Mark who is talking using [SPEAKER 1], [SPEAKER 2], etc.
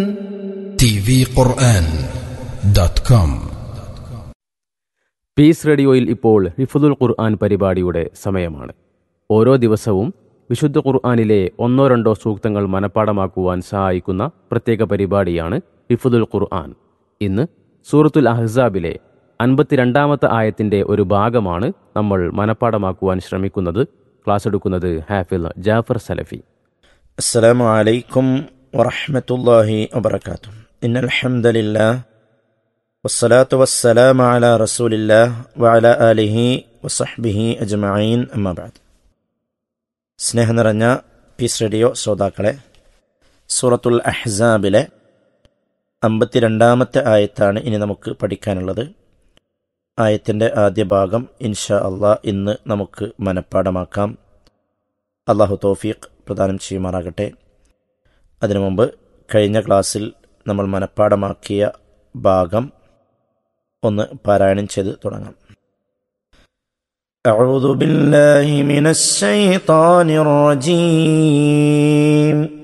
[SPEAKER 1] تي في قرآن دوت كوم
[SPEAKER 2] piece റേഡിയോയിൽ ഇപ്പോൾ ഹിഫുദുൽ ഖുർആൻ പരിപാടിയുടെ സമയമാണ് ഓരോ ദിവസവും വിശുദ്ധ ഖുർആനിലെ ഒന്നോ രണ്ടോ സൂക്തങ്ങൾ മനഃപ്പാടമാക്കുവാൻ സഹായിക്കുന്ന പ്രത്യേക പരിപാടിയാണ് ഹിഫുദുൽ ഖുർആൻ ഇന്ന് സൂറത്തുൽ അഹ്സാബിലെ അൻപത്തിരണ്ടാമത്തെ ആയത്തിന്റെ ഒരു ഭാഗമാണ് നമ്മൾ മനഃപ്പാടമാക്കുവാൻ ശ്രമിക്കുന്നത് ക്ലാസ് എടുക്കുന്നത് ഹാഫിൽ ജാഫർ സലഫി
[SPEAKER 3] السلام عليكم ورحمة الله وبركاته إن الحمد لله والصلاة والسلام على رسول الله وعلى آله وصحبه أجمعين أما بعد സ്നേഹം നിറഞ്ഞ പീസ് റേഡിയോ ശ്രോതാക്കളെ സൂറത്തുൽ അഹ്സാബിലെ അമ്പത്തിരണ്ടാമത്തെ ആയത്താണ് ഇനി നമുക്ക് പഠിക്കാനുള്ളത് ആയത്തിൻ്റെ ആദ്യ ഭാഗം ഇൻഷാ അള്ളാ ഇന്ന് നമുക്ക് മനഃപ്പാടമാക്കാം അള്ളാഹു തോഫീഖ് പ്രദാനം ചെയ്യുമാറാകട്ടെ അതിനു മുമ്പ് കഴിഞ്ഞ ക്ലാസ്സിൽ നമ്മൾ മനഃപ്പാടമാക്കിയ ഭാഗം ഒന്ന് പാരായണം ചെയ്ത് തുടങ്ങാം أعوذ بالله من الشيطان الرجيم